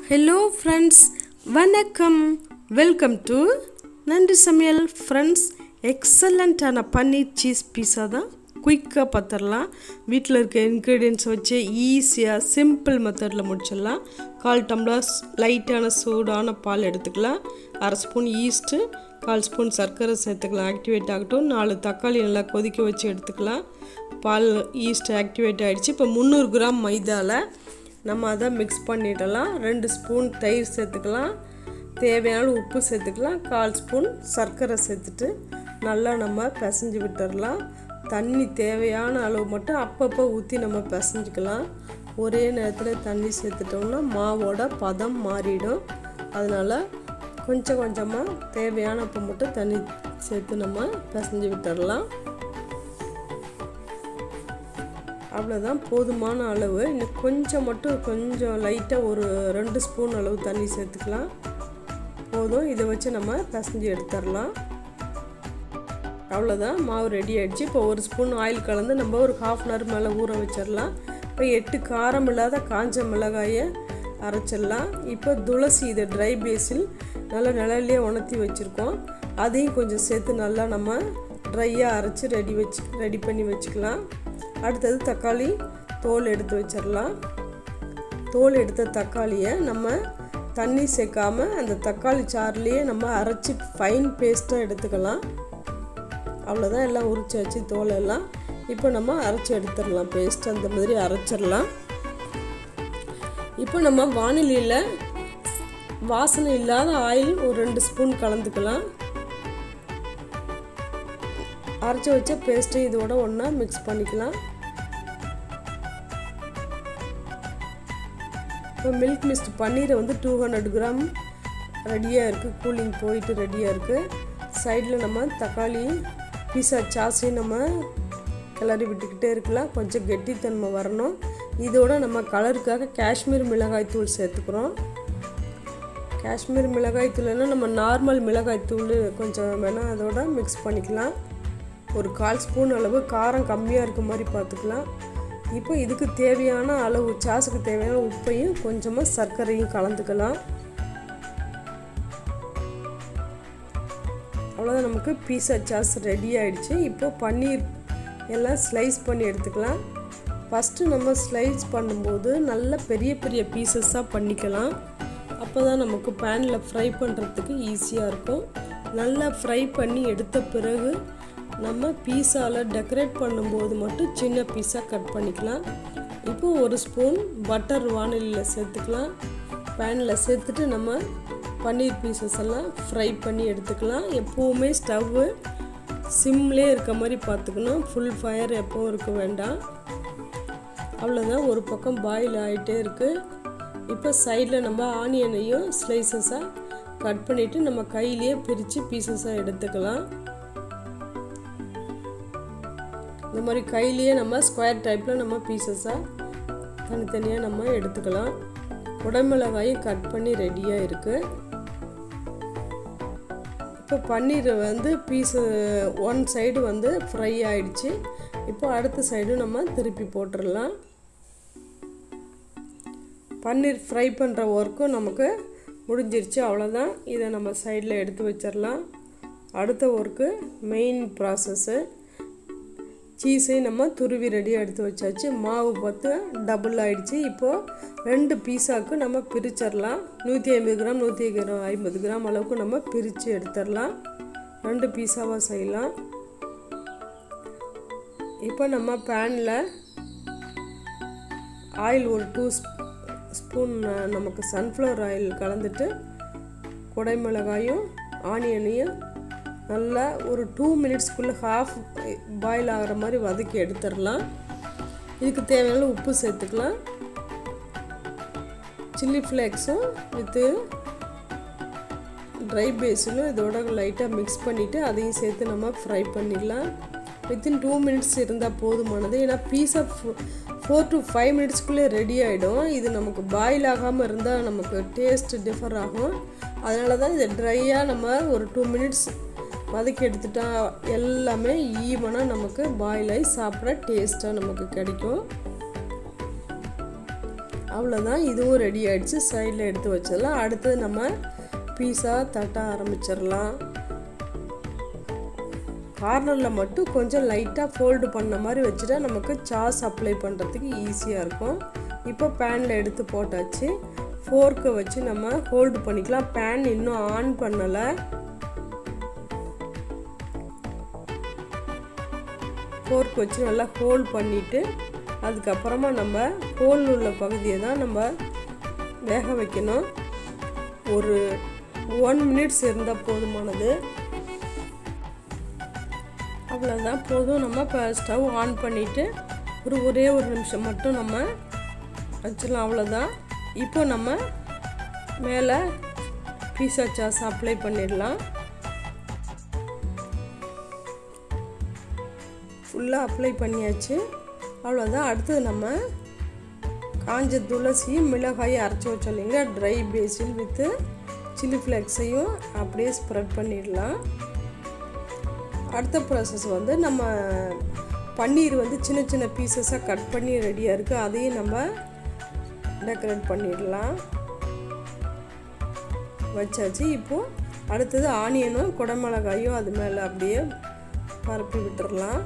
hello friends வணக்கம் welcome to நன்றி சமையல் ஃப்ரெண்ட்ஸ் எக்ஸலண்ட்டான பன்னீர் சீஸ் பீஸா தான் குயிக்காக பார்த்துடலாம் வீட்டில் இருக்க இன்க்ரீடியன்ஸ் வச்சு ஈஸியாக சிம்பிள் மெத்தடில் முடிச்சிடலாம் கால் டம்ளர் லைட்டான சூடான பால் எடுத்துக்கலாம் அரை ஸ்பூன் ஈஸ்ட்டு கால் ஸ்பூன் சர்க்கரை சேர்த்துக்கலாம் ஆக்டிவேட் ஆகட்டும் நாலு தக்காளி நல்லா கொதிக்க வச்சு எடுத்துக்கலாம் பால் ஈஸ்ட் ஆக்டிவேட் ஆகிடுச்சு இப்போ முந்நூறு கிராம் மைதாவில் நம்ம அதை மிக்ஸ் பண்ணிடலாம் ரெண்டு ஸ்பூன் தயிர் சேர்த்துக்கலாம் தேவையான உப்பு சேர்த்துக்கலாம் கால் ஸ்பூன் சர்க்கரை சேர்த்துட்டு நல்லா நம்ம பிசைஞ்சு விட்டுடலாம் தண்ணி தேவையான அளவு மட்டும் அப்பப்போ ஊற்றி நம்ம பிசைஞ்சிக்கலாம் ஒரே நேரத்தில் தண்ணி சேர்த்துட்டோம்னா மாவோட பதம் மாறிடும் அதனால் கொஞ்சம் கொஞ்சமாக தேவையான அப்போ மட்டும் தண்ணி சேர்த்து நம்ம பிசைஞ்சு விட்டுடலாம் அவ்வளோதான் போதுமான அளவு இன்னும் கொஞ்சம் மட்டும் கொஞ்சம் லைட்டாக ஒரு ரெண்டு ஸ்பூன் அளவு தண்ணி சேர்த்துக்கலாம் போதும் இதை வச்சு நம்ம பிசைஞ்சு எடுத்துடலாம் அவ்வளோதான் மாவு ரெடி ஆகிடுச்சு இப்போ ஒரு ஸ்பூன் ஆயில் கலந்து நம்ம ஒரு ஹாஃப் அன் ஹவர் மேலே ஊற வச்சிடலாம் இப்போ எட்டு காரம் இல்லாத காஞ்ச மிளகாயை அரைச்சிடலாம் இப்போ துளசி இது ட்ரை பேஸில் நல்லா நிழல்லையே உணர்த்தி வச்சுருக்கோம் அதையும் கொஞ்சம் சேர்த்து நல்லா நம்ம ட்ரையாக அரைச்சி ரெடி வச்சு ரெடி பண்ணி வச்சுக்கலாம் அடுத்தது தக்காளி தோல் எடுத்து வச்சிடலாம் தோல் எடுத்த தக்காளியை நம்ம தண்ணி சேர்க்காமல் அந்த தக்காளி சாறுலேயே நம்ம அரைச்சி ஃபைன் பேஸ்ட்டாக எடுத்துக்கலாம் அவ்வளோதான் எல்லாம் உரிச்சாச்சு தோலெல்லாம் இப்போ நம்ம அரைச்சி எடுத்துடலாம் பேஸ்ட் அந்த மாதிரி அரைச்சிடலாம் இப்போ நம்ம வானிலையில் வாசனை இல்லாத ஆயில் ஒரு ரெண்டு ஸ்பூன் கலந்துக்கலாம் அரைச்சி வச்ச பேஸ்ட்டு இதோட ஒன்றா மிக்ஸ் பண்ணிக்கலாம் இப்போ மில்க் மிஸ்ட் பன்னீரை வந்து டூ ஹண்ட்ரட் கிராம் ரெடியாக இருக்குது கூலிங் போயிட்டு ரெடியாக இருக்குது சைடில் நம்ம தக்காளி பீஸா சாஸையும் நம்ம கிளறி விட்டுக்கிட்டே இருக்கலாம் கொஞ்சம் கெட்டித்தன்மை வரணும் இதோட நம்ம கலருக்காக காஷ்மீர் மிளகாய் தூள் சேர்த்துக்கிறோம் காஷ்மீர் மிளகாய் தூள்னா நம்ம நார்மல் மிளகாய் தூள் கொஞ்சம் வேணால் அதோட மிக்ஸ் பண்ணிக்கலாம் ஒரு கால் ஸ்பூன் அளவு காரம் கம்மியாக இருக்க மாதிரி பார்த்துக்கலாம் இப்போ இதுக்கு தேவையான அளவு சாஸுக்கு தேவையான உப்பையும் கொஞ்சமாக சர்க்கரையும் கலந்துக்கலாம் அவ்வளோதான் நமக்கு பீஸா சாஸ் ரெடி ஆகிடுச்சு இப்போ பன்னீர் எல்லாம் ஸ்லைஸ் பண்ணி எடுத்துக்கலாம் ஃபஸ்ட்டு நம்ம ஸ்லைஸ் பண்ணும்போது நல்ல பெரிய பெரிய பீசஸாக பண்ணிக்கலாம் அப்போ தான் நமக்கு பேனில் ஃப்ரை பண்ணுறதுக்கு ஈஸியாக இருக்கும் நல்லா ஃப்ரை பண்ணி எடுத்த பிறகு நம்ம பீஸாவில் டெக்கரேட் பண்ணும்போது மட்டும் சின்ன பீஸாக கட் பண்ணிக்கலாம் இப்போ ஒரு ஸ்பூன் பட்டர் வானிலையில் சேர்த்துக்கலாம் பேனில் சேர்த்துட்டு நம்ம பன்னீர் பீசஸ் எல்லாம் ஃப்ரை பண்ணி எடுத்துக்கலாம் எப்போவுமே ஸ்டவ்வு சிம்லேயே இருக்க மாதிரி பார்த்துக்கணும் ஃபுல் ஃபயர் எப்போவும் இருக்க வேண்டாம் அவ்வளோதான் ஒரு பக்கம் பாயில் ஆகிட்டே இருக்குது இப்போ சைடில் நம்ம ஆனியனையும் ஸ்லைசஸாக கட் பண்ணிவிட்டு நம்ம கையிலேயே பிரித்து பீசஸாக எடுத்துக்கலாம் இந்த மாதிரி கையிலேயே நம்ம ஸ்கொயர் டைப்பில் நம்ம பீசஸாக தனித்தனியாக நம்ம எடுத்துக்கலாம் உடமிளகாயும் கட் பண்ணி ரெடியாக இருக்குது இப்போ பன்னீர் வந்து பீஸு ஒன் சைடு வந்து ஃப்ரை ஆயிடுச்சு இப்போ அடுத்த சைடு நம்ம திருப்பி போட்டுடலாம் பன்னீர் ஃப்ரை பண்ணுற ஒர்க்கும் நமக்கு முடிஞ்சிருச்சு அவ்வளோதான் இதை நம்ம சைடில் எடுத்து வச்சிடலாம் அடுத்த ஒர்க்கு மெயின் ப்ராசஸ்ஸு சீஸையும் நம்ம துருவி ரெடியாக எடுத்து வச்சாச்சு மாவு பார்த்து டபுள் ஆகிடுச்சு இப்போது ரெண்டு பீஸாவுக்கு நம்ம பிரிச்சிடலாம் நூற்றி ஐம்பது கிராம் நூற்றி ஐம்பது கிராம் அளவுக்கு நம்ம பிரித்து எடுத்துடலாம் ரெண்டு பீஸாவாக செய்யலாம் இப்போ நம்ம பேனில் ஆயில் ஒரு டூ ஸ்பூன் நமக்கு சன்ஃப்ளவர் ஆயில் கலந்துட்டு குடைமிளகாயும் ஆனியனையும் நல்லா ஒரு டூ மினிட்ஸ்க்குள்ளே ஹாஃப் பாயில் ஆகிற மாதிரி வதக்கி எடுத்துடலாம் இதுக்கு தேவையான உப்பு சேர்த்துக்கலாம் சில்லி ஃப்ளேக்ஸும் வித்து ட்ரை பேஸிலும் இதோட லைட்டாக மிக்ஸ் பண்ணிவிட்டு அதையும் சேர்த்து நம்ம ஃப்ரை பண்ணிடலாம் வித்தின் டூ மினிட்ஸ் இருந்தால் போதுமானது ஏன்னா பீஸா ஃபோர் டு ஃபைவ் மினிட்ஸ்க்குள்ளே ரெடி ஆகிடும் இது நமக்கு பாயில் ஆகாமல் இருந்தால் நமக்கு டேஸ்ட் டிஃபர் ஆகும் அதனால தான் இதை ட்ரையாக நம்ம ஒரு டூ மினிட்ஸ் வதக்கி எடுத்துட்டா எல்லாமே ஈவனாக நமக்கு பாயில் ஆகி சாப்பிட டேஸ்ட்டாக நமக்கு கிடைக்கும் அவ்வளோதான் இதுவும் ரெடி ஆயிடுச்சு சைடில் எடுத்து வச்சிடலாம் அடுத்தது நம்ம பீஸா தட்ட ஆரம்பிச்சிடலாம் கார்னரில் மட்டும் கொஞ்சம் லைட்டாக ஃபோல்டு பண்ண மாதிரி வச்சுட்டா நமக்கு சாஸ் அப்ளை பண்ணுறதுக்கு ஈஸியாக இருக்கும் இப்போ பேனில் எடுத்து போட்டாச்சு ஃபோர்க்கை வச்சு நம்ம ஹோல்டு பண்ணிக்கலாம் பேன் இன்னும் ஆன் பண்ணலை ஃபோர்க் வச்சு நல்லா ஹோல்ட் பண்ணிவிட்டு அதுக்கப்புறமா நம்ம ஹோல் உள்ள பகுதியை தான் நம்ம வேக வைக்கணும் ஒரு ஒன் மினிட்ஸ் இருந்தால் போதுமானது அவ்வளோதான் போதும் நம்ம இப்போ ஸ்டவ் ஆன் பண்ணிவிட்டு ஒரு ஒரே ஒரு நிமிஷம் மட்டும் நம்ம வச்சிடலாம் அவ்வளோதான் இப்போ நம்ம மேலே பீஸா சாஸ் அப்ளை பண்ணிடலாம் ஃபுல்லாக அப்ளை பண்ணியாச்சு அவ்வளோதான் அடுத்தது நம்ம காஞ்ச துளசி மிளகாய் அரைச்சி வச்சோல்லைங்க ட்ரை பேசில் வித்து சில்லி ஃப்ளேக்ஸையும் அப்படியே ஸ்ப்ரெட் பண்ணிடலாம் அடுத்த ப்ராசஸ் வந்து நம்ம பன்னீர் வந்து சின்ன சின்ன பீசஸாக கட் பண்ணி ரெடியாக இருக்குது அதையும் நம்ம டெக்கரேட் பண்ணிடலாம் வச்சாச்சு இப்போது அடுத்தது ஆனியனும் குடமிளகாயும் அது மேலே அப்படியே பரப்பி விட்டுறலாம்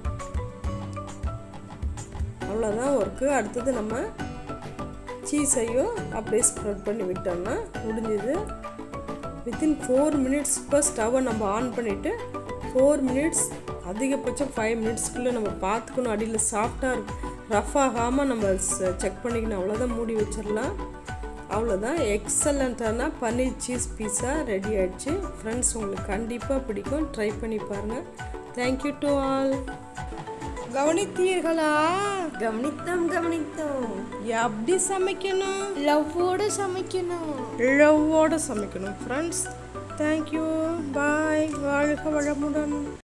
அவ்வளோதான் ஒர்க்கு அடுத்தது நம்ம சீஸையும் அப்படியே ஸ்ப்ரெட் பண்ணி விட்டோம்னா முடிஞ்சது வித்தின் ஃபோர் மினிட்ஸ் இப்போ ஸ்டவ்வை நம்ம ஆன் பண்ணிவிட்டு ஃபோர் மினிட்ஸ் அதிகபட்சம் ஃபைவ் மினிட்ஸ்க்குள்ளே நம்ம பார்த்துக்கணும் அடியில் சாஃப்டாக இருக்கும் ரஃப் ஆகாமல் நம்ம செக் பண்ணிக்கணும் அவ்வளோதான் மூடி வச்சிடலாம் அவ்வளோதான் எக்ஸலண்ட்டான பன்னீர் சீஸ் பீஸா ரெடி ஆயிடுச்சு ஃப்ரெண்ட்ஸ் உங்களுக்கு கண்டிப்பாக பிடிக்கும் ட்ரை பண்ணி பாருங்கள் தேங்க்யூ டு ஆல் கவனித்தீர்களா கவனித்தோம் கவனித்தோம் எப்படி சமைக்கணும் லவ்வோடு சமைக்கணும் லவ்வோடு சமைக்கணும் ஃப்ரெண்ட்ஸ் தேங்க்யூ பாய் வாழ்க வளமுடன்